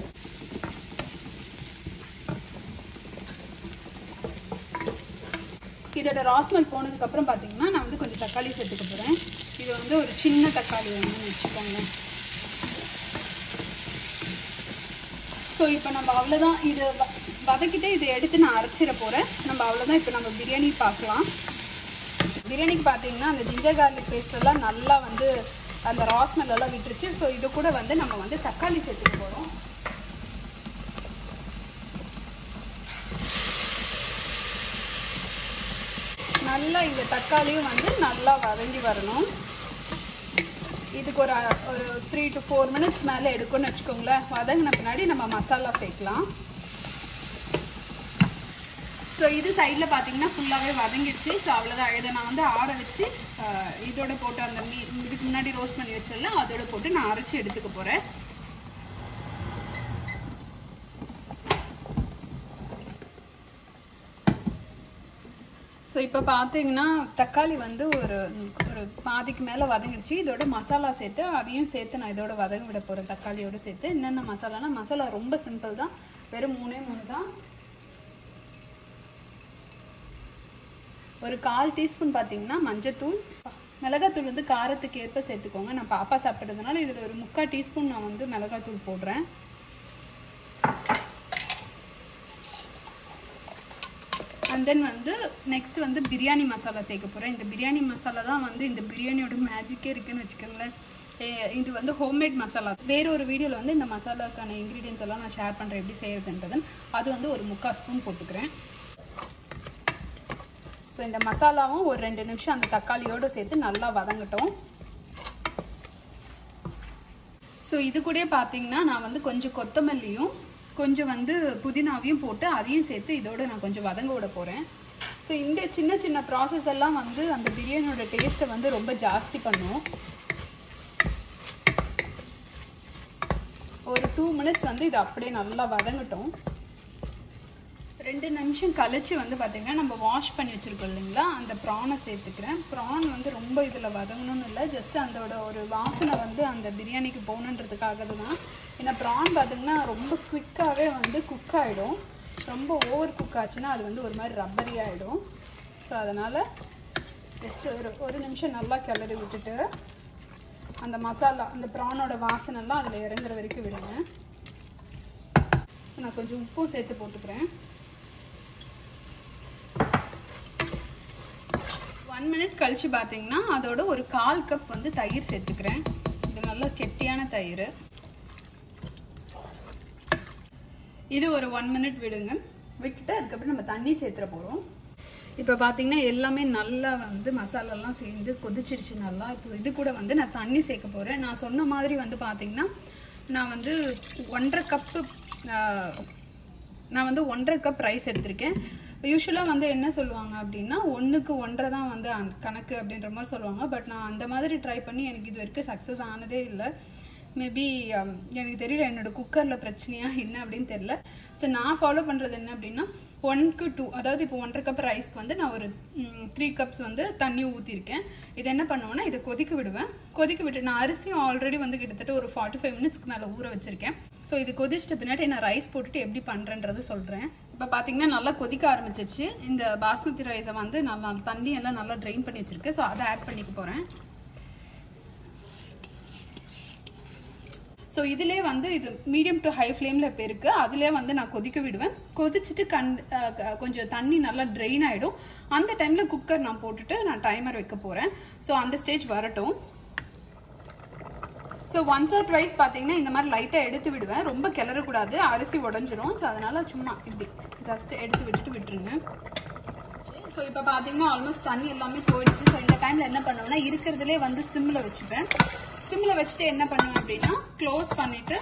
இதோட ராஸ்மல் போனதுக்கப்புறம் பார்த்தீங்கன்னா நான் வந்து கொஞ்சம் தக்காளி சேர்த்துக்க போகிறேன் இது வந்து ஒரு சின்ன தக்காளி வேணும்னு வச்சுக்கோங்க ஸோ இப்போ நம்ம அவ்வளோதான் இது வதக்கிட்டு இதை எடுத்து நான் அரைச்சிட போகிறேன் நம்ம அவ்வளோதான் இப்போ நம்ம பிரியாணி பார்க்கலாம் பிரியாணிக்கு பார்த்தீங்கன்னா அந்த ஜிஞ்சர் கார்லிக் பேஸ்ட் எல்லாம் நல்லா வந்து அந்த ரா ஸ்மெல் எல்லாம் விட்டுருச்சு ஸோ இது கூட வந்து நம்ம வந்து தக்காளி சேர்த்துக்க போகிறோம் நல்லா இந்த தக்காளியும் வந்து நல்லா வதங்கி வரணும் இதுக்கு ஒரு ஒரு த்ரீ டு ஃபோர் மினிட்ஸ் மேலே எடுக்கும்னு வச்சுக்கோங்களேன் வதங்கின பின்னாடி நம்ம மசாலா சேர்க்கலாம் ஸோ இது சைடில் பார்த்தீங்கன்னா ஃபுல்லாகவே வதங்கிடுச்சு ஸோ அவ்வளோதான் இதை நான் வந்து ஆற வச்சு இதோட போட்டு அந்த மீ இதுக்கு முன்னாடி ரோஸ்ட் பண்ணி வச்சல அதோட போட்டு நான் அரைச்சி எடுத்துக்க போகிறேன் ஸோ இப்போ பார்த்தீங்கன்னா தக்காளி வந்து ஒரு ஒரு பாதிக்கு மேலே வதங்கிடுச்சு இதோட மசாலா சேர்த்து அதையும் சேர்த்து நான் இதோட வதங்க விட போகிறேன் தக்காளியோட சேர்த்து என்னென்ன மசாலானா மசாலா ரொம்ப சிம்பிள் தான் வெறும் மூணே மூணு தான் ஒரு கால் டீஸ்பூன் பார்த்தீங்கன்னா மஞ்சத்தூள் மிளகாத்தூள் வந்து காரத்துக்கு ஏற்ப சேர்த்துக்கோங்க நான் பாப்பா சாப்பிட்றதுனால இதில் ஒரு முக்கால் டீஸ்பூன் நான் வந்து மிளகாத்தூள் போடுறேன் அண்ட் தென் வந்து நெக்ஸ்ட் வந்து பிரியாணி மசாலா சேர்க்க போகிறேன் இந்த பிரியாணி மசாலா தான் வந்து இந்த பிரியாணியோட மேஜிக்கே இருக்குன்னு வச்சுக்கோங்களேன் இது வந்து ஹோம்மேட் மசாலா வேற ஒரு வீடியோவில் வந்து இந்த மசாலாக்கான இன்க்ரீடியன்ஸ் எல்லாம் நான் ஷேர் பண்ணுறேன் எப்படி செய்யறதுன்றதுன்னு அது வந்து ஒரு முக்கால் ஸ்பூன் போட்டுக்கிறேன் ஸோ இந்த மசாலாவும் ஒரு ரெண்டு நிமிஷம் அந்த தக்காளியோடு சேர்த்து நல்லா வதங்கட்டும் ஸோ இது கூட பார்த்தீங்கன்னா நான் வந்து கொஞ்சம் கொத்தமல்லியும் கொஞ்சம் வந்து புதினாவையும் போட்டு அதையும் சேர்த்து இதோட நான் கொஞ்சம் வதங்க விட போகிறேன் ஸோ இந்த சின்ன சின்ன ப்ராசஸ் எல்லாம் வந்து அந்த பிரியாணியோட டேஸ்ட்டை வந்து ரொம்ப ஜாஸ்தி பண்ணும் ஒரு டூ மினிட்ஸ் வந்து இது அப்படியே நல்லா வதங்கட்டும் ரெண்டு நிமிஷம் கழிச்சு வந்து பார்த்தீங்கன்னா நம்ம வாஷ் பண்ணி வச்சுருக்கோம் இல்லைங்களா அந்த ப்ரானை சேர்த்துக்கிறேன் ப்ரான் வந்து ரொம்ப இதில் வதங்கணும்னு இல்லை ஜஸ்ட் அதோட ஒரு வாசனை வந்து அந்த பிரியாணிக்கு போகணுன்றதுக்காக தான் ஏன்னா ப்ரான் பார்த்தீங்கன்னா ரொம்ப குயிக்காகவே வந்து குக் ஆகிடும் ரொம்ப ஓவர் குக் ஆச்சுன்னா அது வந்து ஒரு மாதிரி ரப்பரி ஆகிடும் ஸோ அதனால் ஜஸ்ட் ஒரு ஒரு நிமிஷம் நல்லா கிளறி விட்டுட்டு அந்த மசாலா அந்த ப்ரானோட வாசனைலாம் அதில் இறங்குற வரைக்கும் விடுங்க ஸோ நான் கொஞ்சம் உப்பும் சேர்த்து போட்டுக்கிறேன் ஒன் மினிட் கழிச்சு பார்த்தீங்கன்னா அதோட ஒரு கால் கப் வந்து தயிர் சேர்த்துக்கிறேன் இது நல்ல கெட்டியான தயிர் இது ஒரு ஒன் மினிட் விடுங்க விட்டுட்டு அதுக்கப்புறம் நம்ம தண்ணி சேர்த்துற போகிறோம் இப்போ பார்த்தீங்கன்னா எல்லாமே நல்லா வந்து மசாலாலாம் சேர்ந்து கொதிச்சிடுச்சு நல்லா இப்போ இது கூட வந்து நான் தண்ணி சேர்க்க போகிறேன் நான் சொன்ன மாதிரி வந்து பார்த்தீங்கன்னா நான் வந்து ஒன்றரை கப்பு நான் வந்து ஒன்றரை கப் ரைஸ் எடுத்திருக்கேன் யூஸ்வலாக வந்து என்ன சொல்லுவாங்க அப்படின்னா ஒன்றுக்கு ஒன்றரை தான் வந்து கணக்கு அப்படின்ற மாதிரி சொல்லுவாங்க பட் நான் அந்த மாதிரி ட்ரை பண்ணி எனக்கு இது வரைக்கும் சக்ஸஸ் ஆனதே இல்லை மேபி எனக்கு தெரியல என்னோட குக்கரில் பிரச்சனையா என்ன அப்படின்னு தெரியல ஸோ நான் ஃபாலோ பண்ணுறது என்ன அப்படின்னா ஒன்க்கு டூ அதாவது இப்போ ஒன்றரை கப் ரைஸ்க்கு வந்து நான் ஒரு த்ரீ கப்ஸ் வந்து தண்ணி ஊற்றிருக்கேன் இது என்ன பண்ணுவேன்னா இதை கொதிக்க விடுவேன் கொதிக்க விட்டு நான் அரிசியும் ஆல்ரெடி வந்து கிட்டத்தட்ட ஒரு ஃபார்ட்டி ஃபைவ் மினிட்ஸ்க்கு மேலே ஊற வச்சிருக்கேன் ஸோ இது கொதிச்சிட்ட பின்னாடி நான் ரைஸ் போட்டுட்டு எப்படி பண்ணுறேன்றது சொல்கிறேன் இப்போ பார்த்தீங்கன்னா நல்லா கொதிக்க ஆரம்பிச்சிச்சு இந்த பாஸ்மதி ரைஸை வந்து நல்லா தண்ணி எல்லாம் நல்லா ட்ரெயின் பண்ணி வச்சிருக்கேன் ஸோ அதை ஆட் பண்ணிக்க போகிறேன் ஸோ இதிலே வந்து இது மீடியம் டு ஹை ஃப்ளேமில் இப்போ இருக்குது அதிலே வந்து நான் கொதிக்க விடுவேன் கொதிச்சுட்டு கண் கொஞ்சம் தண்ணி நல்லா ட்ரெயின் ஆகிடும் அந்த டைமில் குக்கர் நான் போட்டுட்டு நான் டைமர் வைக்க போகிறேன் ஸோ அந்த ஸ்டேஜ் வரட்டும் ஸோ ஒன்ஸ் ஆர் ட்வைஸ் பார்த்தீங்கன்னா இந்த மாதிரி லைட்டாக எடுத்து விடுவேன் ரொம்ப கிளறக்கூடாது அரிசி உடஞ்சிரும் ஸோ அதனால சும்மா இப்படி ஜஸ்ட் எடுத்து விட்டுட்டு விட்டுருங்க ஸோ இப்போ பார்த்தீங்கன்னா ஆல்மோஸ்ட் தண்ணி எல்லாமே போயிடுச்சு ஸோ இந்த டைமில் என்ன பண்ணுவேன்னா இருக்கிறதுலே வந்து சிம்மில் வச்சுப்பேன் சிம்மில் வச்சுட்டு என்ன பண்ணுவேன் அப்படின்னா க்ளோஸ் பண்ணிட்டு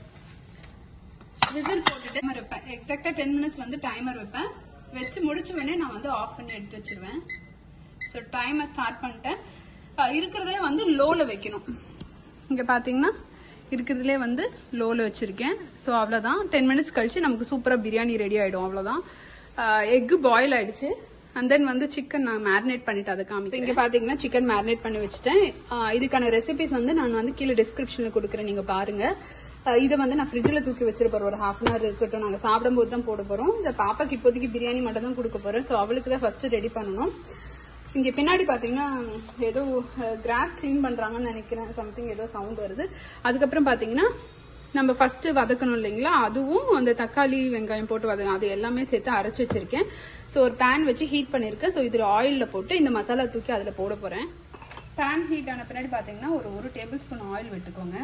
விசில் போட்டுட்டு வைப்பேன் எக்ஸாக்டாக டென் மினிட்ஸ் வந்து டைமர் வைப்பேன் வச்சு முடிச்ச உடனே நான் வந்து ஆஃப் பண்ணி எடுத்து வச்சிருவேன் ஸோ டைமை ஸ்டார்ட் பண்ணிட்டேன் இருக்கிறதுல வந்து லோவில் வைக்கணும் இங்கே பார்த்தீங்கன்னா இருக்கிறதுலே வந்து லோவில் வச்சுருக்கேன் ஸோ அவ்வளோதான் டென் மினிட்ஸ் கழிச்சு நமக்கு சூப்பராக பிரியாணி ரெடி ஆகிடும் அவ்வளோதான் எக்கு பாயில் ஆயிடுச்சு அண்ட் தென் வந்து சிக்கன் நான் மேரினேட் பண்ணிட்டு அதை காமிக்கிறேன் இங்கே பார்த்தீங்கன்னா சிக்கன் மேரினேட் பண்ணி வச்சுட்டேன் இதுக்கான ரெசிபிஸ் வந்து நான் வந்து கீழே டிஸ்கிரிப்ஷனில் கொடுக்குறேன் நீங்கள் பாருங்க இதை வந்து நான் ஃப்ரிட்ஜில் தூக்கி வச்சிருப்போம் ஒரு ஹாஃப் அன் ஹவர் இருக்கட்டும் நாங்கள் சாப்பிடும்போது தான் போட போகிறோம் இந்த பாப்பாக்கு இப்போதைக்கு பிரியாணி மட்டும் தான் கொடுக்க போகிறோம் ஸோ அவளுக்கு தான் ஃபர்ஸ்ட் ரெடி பண்ணணும் இங்க பின்னாடி பாத்தீங்கன்னா ஏதோ கிராஸ் கிளீன் பண்றாங்கன்னு நினைக்கிறேன் சம்திங் ஏதோ சவுண்ட் வருது அதுக்கப்புறம் பாத்தீங்கன்னா நம்ம ஃபர்ஸ்ட் வதக்கணும் இல்லைங்களா அதுவும் அந்த தக்காளி வெங்காயம் போட்டு வதக்கணும் அது எல்லாமே சேர்த்து அரைச்சு வச்சிருக்கேன் ஸோ ஒரு பேன் வச்சு ஹீட் பண்ணிருக்கேன் ஸோ இதில் ஆயிலில் போட்டு இந்த மசாலா தூக்கி அதில் போட போறேன் பேன் ஹீட் ஆன பின்னாடி பார்த்தீங்கன்னா ஒரு ஒரு டேபிள் ஸ்பூன் ஆயில் விட்டுக்கோங்க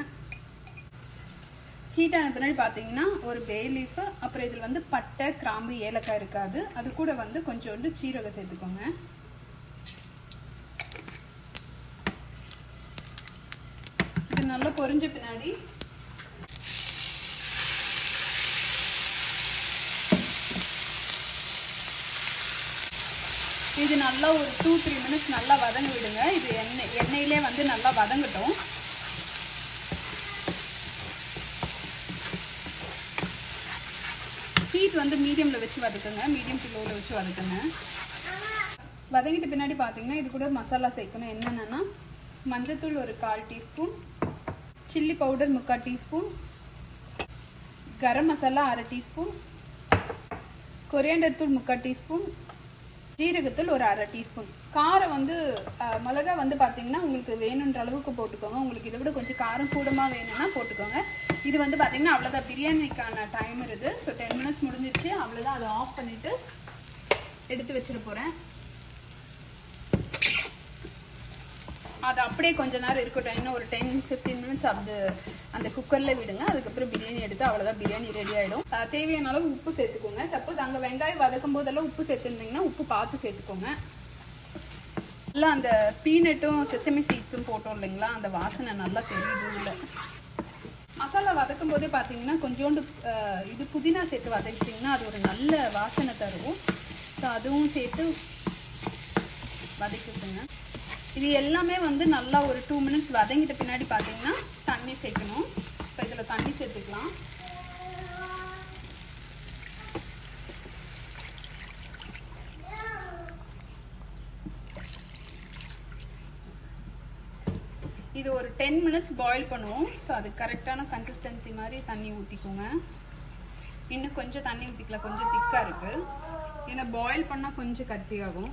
ஹீட் ஆன பின்னாடி பார்த்தீங்கன்னா ஒரு பே லீஃப் அப்புறம் இதில் வந்து பட்டை கிராம்பு ஏலக்காய் இருக்காது அது கூட வந்து கொஞ்சோண்டு சீரகம் சேர்த்துக்கோங்க இது நல்லா பொரிஞ்ச பின்னாடி இது நல்லா ஒரு டூ த்ரீ மினிட்ஸ் நல்லா வதங்க விடுங்க இது எண்ணெய் எண்ணெயிலே வந்து நல்லா வதங்கட்டும் ஹீட் வந்து மீடியமில் வச்சு வதக்குங்க மீடியம் டு லோவில் வச்சு வதக்குங்க வதங்கிட்டு பின்னாடி பார்த்தீங்கன்னா இது கூட மசாலா சேர்க்கணும் என்னென்னா மஞ்சத்தூள் ஒரு கால் டீஸ்பூன் சில்லி பவுடர் முக்கால் டீஸ்பூன் கரம் மசாலா அரை டீஸ்பூன் கொரியாண்டர் தூள் முக்கால் டீஸ்பூன் ஜீரகத்தூள் ஒரு அரை டீஸ்பூன் காரம் வந்து அஹ், மிளகா வந்து பார்த்தீங்கன்னா உங்களுக்கு வேணுன்ற அளவுக்கு போட்டுக்கோங்க உங்களுக்கு இதை விட கொஞ்சம் காரம் கூடமாக வேணும்னா போட்டுக்கோங்க இது வந்து பார்த்தீங்கன்னா அவ்வளோதான் பிரியாணிக்கான டைம் இருக்குது ஸோ டென் மினிட்ஸ் முடிஞ்சிருச்சு அவ்வளோதான் அதை ஆஃப் பண்ணிவிட்டு எடுத்து வச்சிட போகிறேன் அது அப்படியே கொஞ்ச நேரம் இருக்கட்டும் இன்னும் ஒரு டென் ஃபிஃப்டீன் மினிட்ஸ் அது அந்த குக்கர்ல விடுங்க அதுக்கப்புறம் பிரியாணி எடுத்து அவ்வளோதான் பிரியாணி ரெடி ஆயிடும் அஹ் தேவையான அளவு உப்பு சேர்த்துக்கோங்க சப்போஸ் அங்கே வெங்காயம் வதக்கும் போதெல்லாம் உப்பு சேர்த்துருந்தீங்கன்னா உப்பு பார்த்து சேர்த்துக்கோங்க நல்லா அந்த பீனட்டும் செசமி சீட்ஸும் போட்டோம் இல்லைங்களா அந்த வாசனை நல்லா தெரியுது இதுல மசாலா வதக்கும் போதே பார்த்தீங்கன்னா கொஞ்சோண்டு அஹ், இது புதினா சேர்த்து வதக்கிட்டிங்கன்னா அது ஒரு நல்ல வாசனை தரும் ஸோ அதுவும் சேர்த்து வதக்கிட்டுங்க இது எல்லாமே வந்து நல்லா ஒரு டூ மினிட்ஸ் வதங்கிட்ட பின்னாடி பார்த்தீங்கன்னா தண்ணி சேர்க்கணும் இப்போ இதில் தண்ணி சேர்த்துக்கலாம் இது ஒரு டென் மினிட்ஸ் பாயில் பண்ணுவோம் ஸோ அது கரெக்டான கன்சிஸ்டன்சி மாதிரி தண்ணி ஊற்றிக்கோங்க இன்னும் கொஞ்சம் தண்ணி ஊற்றிக்கலாம் கொஞ்சம் திக்காக இருக்குது ஏன்னா பாயில் பண்ணால் கொஞ்சம் கட்டியாகும்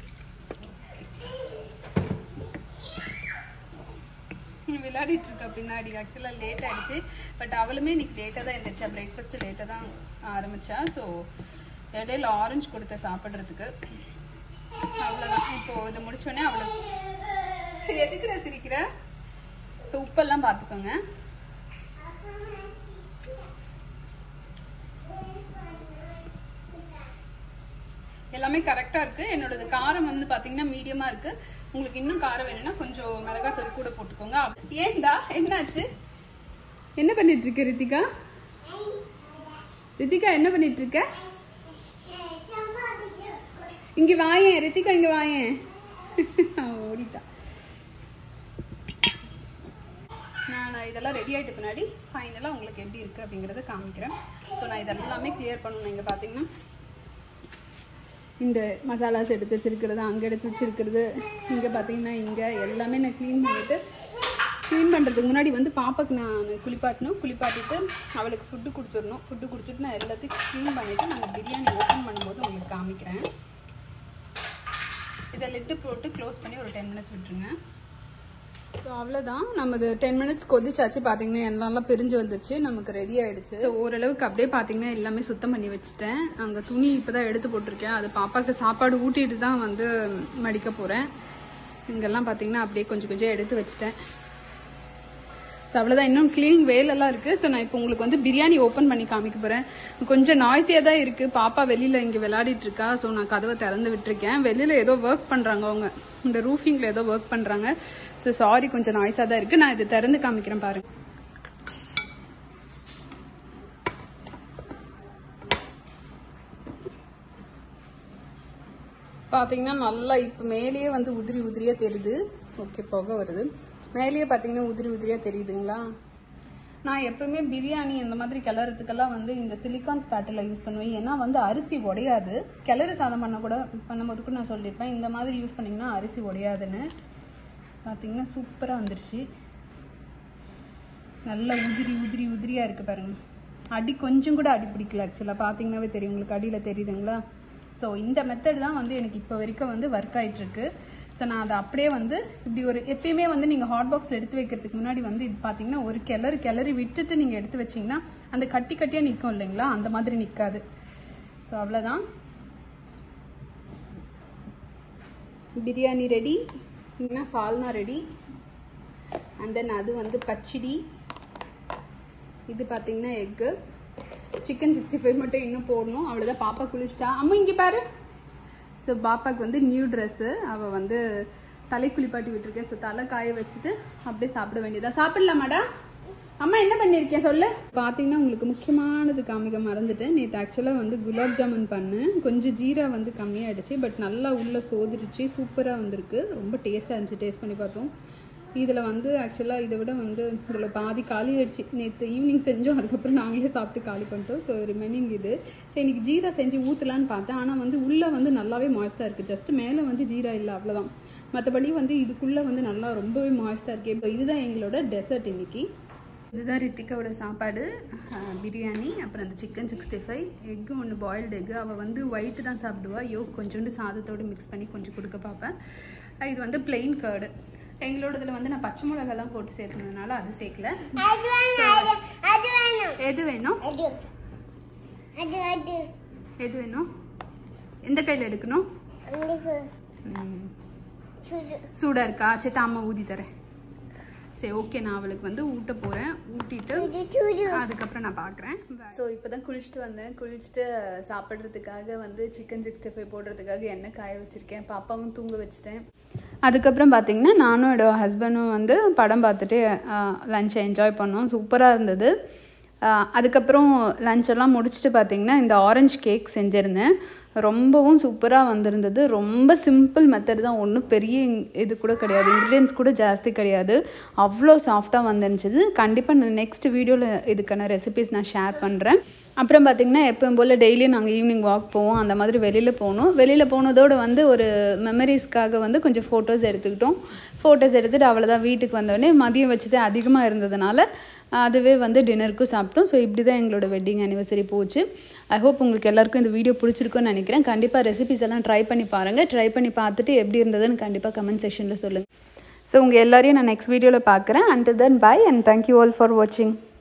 விளையாடிட்டு இருக்கா பின்னாடி ஆக்சுவலாக லேட் ஆயிடுச்சு பட் அவளுமே இன்னைக்கு லேட்டாக தான் இருந்துச்சா பிரேக்ஃபாஸ்ட் லேட்டாக தான் ஆரம்பிச்சா ஸோ இடையில ஆரஞ்சு கொடுத்த சாப்பிட்றதுக்கு அவ்வளோதான் இப்போ இதை முடிச்சோடனே அவளுக்கு எதுக்குடா சிரிக்கிற ஸோ உப்பெல்லாம் பார்த்துக்கோங்க எல்லாமே கரெக்டாக இருக்குது என்னோடது காரம் வந்து பார்த்தீங்கன்னா மீடியமாக இருக்குது உங்களுக்கு இன்னும் காரம் வேணும்னா கொஞ்சம் மிளகாத்தூள் கூட போட்டுக்கோங்க ஏன்டா என்னாச்சு என்ன பண்ணிட்டு இருக்க ரித்திகா ரித்திகா என்ன பண்ணிட்டு இருக்க இங்க வாயேன் ரித்திகா இங்க வாயேன் ஓடிட்டா நான் இதெல்லாம் ரெடி ஆயிட்ட பின்னாடி ஃபைனலாக உங்களுக்கு எப்படி இருக்கு அப்படிங்கறத காமிக்கிறேன் ஸோ நான் இதெல்லாமே கிளியர் பண்ணணும் இங்க பார்த்தீங்கன்னா இந்த மசாலாஸ் எடுத்து வச்சிருக்கிறது அங்கே எடுத்து வச்சிருக்கிறது இங்கே பார்த்தீங்கன்னா இங்கே எல்லாமே நான் க்ளீன் பண்ணிட்டு க்ளீன் பண்ணுறதுக்கு முன்னாடி வந்து பாப்பாக்கு நான் குளிப்பாட்டணும் குளிப்பாட்டிட்டு அவளுக்கு ஃபுட்டு கொடுத்துடணும் ஃபுட்டு கொடுத்துட்டு நான் எல்லாத்தையும் க்ளீன் பண்ணிவிட்டு நாங்கள் பிரியாணி ஓப்பன் பண்ணும்போது உங்களுக்கு காமிக்கிறேன் இதை லிட்டு போட்டு க்ளோஸ் பண்ணி ஒரு டென் மினிட்ஸ் விட்டுருங்க ஸோ அவ்வளோதான் நமது டென் மினிட்ஸ் கொதிச்சாச்சு பார்த்தீங்கன்னா எல்லாம் பிரிஞ்சு வந்துச்சு நமக்கு ரெடி ஆயிடுச்சு ஸோ ஓரளவுக்கு அப்படியே பார்த்தீங்கன்னா எல்லாமே சுத்தம் பண்ணி வச்சுட்டேன் அங்கே துணி இப்போ தான் எடுத்து போட்டிருக்கேன் அது பாப்பாக்கு சாப்பாடு ஊட்டிட்டு தான் வந்து மடிக்க போகிறேன் இங்கெல்லாம் பார்த்தீங்கன்னா அப்படியே கொஞ்சம் கொஞ்சம் எடுத்து வச்சுட்டேன் ஸோ அவ்வளோதான் இன்னும் க்ளீனிங் வேலைலாம் இருக்குது ஸோ நான் இப்போ உங்களுக்கு வந்து பிரியாணி ஓப்பன் பண்ணி காமிக்க போகிறேன் கொஞ்சம் நாய்ஸியாக தான் இருக்குது பாப்பா வெளியில் இங்கே விளையாடிட்டு இருக்கா ஸோ நான் கதவை திறந்து விட்டுருக்கேன் வெளியில் ஏதோ ஒர்க் பண்ணுறாங்க அவங்க இந்த ரூஃபிங்கில் ஏதோ ஒர்க் பண்ணுறாங்க ஸோ சாரி கொஞ்சம் நாய்ஸாக தான் இருக்குது நான் இது திறந்து காமிக்கிறேன் பாருங்க பார்த்தீங்கன்னா நல்லா இப்போ மேலேயே வந்து உதிரி உதிரியாக தெரியுது ஓகே புகை வருது மேலேயே பார்த்தீங்கன்னா உதிரி உதிரியாக தெரியுதுங்களா நான் எப்பவுமே பிரியாணி இந்த மாதிரி கிளறதுக்கெல்லாம் வந்து இந்த சிலிக்கான் ஸ்பேட்டில் யூஸ் பண்ணுவேன் ஏன்னா வந்து அரிசி உடையாது கிளறு சாதம் பண்ண கூட பண்ணும்போது கூட நான் சொல்லியிருப்பேன் இந்த மாதிரி யூஸ் பண்ணிங்கன்னா அரிசி உடையாதுன்னு பார்த்தீங்கன்னா சூப்பராக வந்துருச்சு நல்லா உதிரி உதிரி உதிரியாக இருக்குது பாருங்க அடி கொஞ்சம் கூட அடி பிடிக்கல ஆக்சுவலாக பார்த்தீங்கன்னாவே தெரியும் உங்களுக்கு அடியில் தெரியுதுங்களா ஸோ இந்த மெத்தட் தான் வந்து எனக்கு இப்போ வரைக்கும் வந்து ஒர்க் ஆயிட்டிருக்கு ஸோ நான் அதை அப்படியே வந்து இப்படி ஒரு எப்பயுமே வந்து நீங்கள் ஹாட் பாக்ஸில் எடுத்து வைக்கிறதுக்கு முன்னாடி வந்து இது பார்த்தீங்கன்னா ஒரு கிளறு கிளறி விட்டுட்டு நீங்கள் எடுத்து வச்சிங்கன்னா அந்த கட்டி கட்டியாக நிற்கும் இல்லைங்களா அந்த மாதிரி நிற்காது ஸோ அவ்வளோதான் பிரியாணி ரெடி இல்லைன்னா சால்னா ரெடி அண்ட் தென் அது வந்து பச்சடி இது பார்த்தீங்கன்னா எக்கு சிக்கன் சிக்ஸ்டி ஃபைவ் மட்டும் இன்னும் போடணும் அவ்வளோதான் பாப்பா குளிச்சிட்டா அம்மா இங்கே பாரு ஸோ பாப்பாக்கு வந்து நியூ ட்ரெஸ்ஸு அவள் வந்து தலை குளிப்பாட்டி விட்டுருக்கேன் ஸோ தலை காய வச்சுட்டு அப்படியே சாப்பிட வேண்டியதா சாப்பிடலாமாடா அம்மா என்ன பண்ணியிருக்கேன் சொல்லு பார்த்தீங்கன்னா உங்களுக்கு முக்கியமானது காமிக்க மறந்துட்டேன் நேற்று ஆக்சுவலாக வந்து குலாப் ஜாமுன் பண்ணேன் கொஞ்சம் ஜீரா வந்து கம்மியாயிடுச்சு பட் நல்லா உள்ளே சோதிருச்சு சூப்பராக வந்திருக்கு ரொம்ப டேஸ்ட்டாக இருந்துச்சு டேஸ்ட் பண்ணி பார்த்தோம் இதில் வந்து ஆக்சுவலாக இதை விட வந்து இதில் பாதி காலி ஆயிடுச்சு நேற்று ஈவினிங் செஞ்சோம் அதுக்கப்புறம் நாங்களே சாப்பிட்டு காலி பண்ணிட்டோம் ஸோ ரிமைனிங் இது சரி இன்னைக்கு ஜீரா செஞ்சு ஊற்றலான்னு பார்த்தேன் ஆனால் வந்து உள்ளே வந்து நல்லாவே மாய்ஸ்டாக இருக்குது ஜஸ்ட் மேலே வந்து ஜீரா இல்லை அவ்வளோதான் மற்றபடி வந்து இதுக்குள்ளே வந்து நல்லா ரொம்பவே மாய்ஸ்டாக இருக்குது இப்போ இதுதான் எங்களோட டெசர்ட் இன்னைக்கு இதுதான் ரித்திகாவோட சாப்பாடு அஹ், பிரியாணி அப்புறம் அந்த சிக்கன் சிக்ஸ்டி ஃபைவ் எக்கு ஒன்று பாயில்டு எக்கு அவள் வந்து ஒயிட்டு தான் சாப்பிடுவா யோ கொஞ்சோண்டு சாதத்தோடு மிக்ஸ் பண்ணி கொஞ்சம் கொடுக்க பார்ப்பேன் அஹ், இது வந்து பிளெயின் கர்டு எங்களோட இதில் வந்து நான் பச்சை மிளகாலாம் போட்டு சேர்த்துனதுனால அது சேர்க்கல அது வேணும் அது வேணும் எது வேணும் அது அது அது எது வேணும் எந்த கையில் எடுக்கணும் உங்களுக்கு ம், சுடு சூடா இருக்கா சரி தாம்மா ஊதி தரேன் சரி ஓகே நான் அவளுக்கு வந்து ஊட்ட போகிறேன் ஊட்டிட்டு சுடு சுடு அதுக்கப்புறம் நான் பார்க்குறேன் ஸோ இப்போ தான் குளிச்சுட்டு வந்தேன் குளிச்சுட்டு சாப்பிட்றதுக்காக வந்து சிக்கன் சிக்ஸ்டி ஃபைவ் போடுறதுக்காக எண்ணெய் காய வச்சுருக்கேன் பாப்பாவும் தூங்க வச்சுட்டேன் அதுக்கப்புறம் பார்த்தீங்கன்னா நானும் என்னோட ஹஸ்பண்டும் வந்து படம் பார்த்துட்டு லஞ்சை என்ஜாய் பண்ணோம் சூப்பராக இருந்தது ஆஹ் அதுக்கப்புறம் லஞ்ச் எல்லாம் முடிச்சுட்டு பார்த்தீங்கன்னா இந்த ஆரஞ்சு கேக் செஞ்சுருந்தேன் ரொம்பவும் சூப்பராக வந்திருந்தது ரொம்ப சிம்பிள் மெத்தட் தான் ஒன்றும் பெரிய இங்- இது கூட கிடையாது இன்க்ரீடியன்ஸ் கூட ஜாஸ்தி கிடையாது அவ்வளோ சாஃப்டாக வந்துருந்துச்சு கண்டிப்பாக நான் நெக்ஸ்ட் வீடியோவில் இதுக்கான ரெசிபிஸ் நான் ஷேர் பண்ணுறேன் அப்புறம் பார்த்திங்கன்னா எப்பவும் போல் டெய்லியும் நாங்கள் ஈவினிங் வாக் போவோம் அந்த மாதிரி வெளியில் போகணும் வெளியில் போனதோடு வந்து ஒரு மெமரிஸ்க்காக வந்து கொஞ்சம் ஃபோட்டோஸ் எடுத்துக்கிட்டோம் ஃபோட்டோஸ் எடுத்துகிட்டு அவ்வளோதான் வீட்டுக்கு வந்தோடனே மதியம் வச்சது அதிகமாக இருந்ததுனால அதுவே வந்து டின்னருக்கும் சாப்பிட்டோம் ஸோ இப்படி தான் எங்களோட வெட்டிங் அனிவர்சரி போச்சு ஐ ஹோப் உங்களுக்கு எல்லாருக்கும் இந்த வீடியோ பிடிச்சிருக்கும்னு நினைக்கிறேன் கண்டிப்பாக ரெசிபிஸ் எல்லாம் ட்ரை பண்ணி பாருங்கள் ட்ரை பண்ணி பார்த்துட்டு எப்படி இருந்ததுன்னு கண்டிப்பாக கமெண்ட் செக்ஷனில் சொல்லுங்கள் ஸோ உங்கள் எல்லாரையும் நான் நெக்ஸ்ட் வீடியோவில் பார்க்குறேன் and then bye and thank you all for வாட்சிங்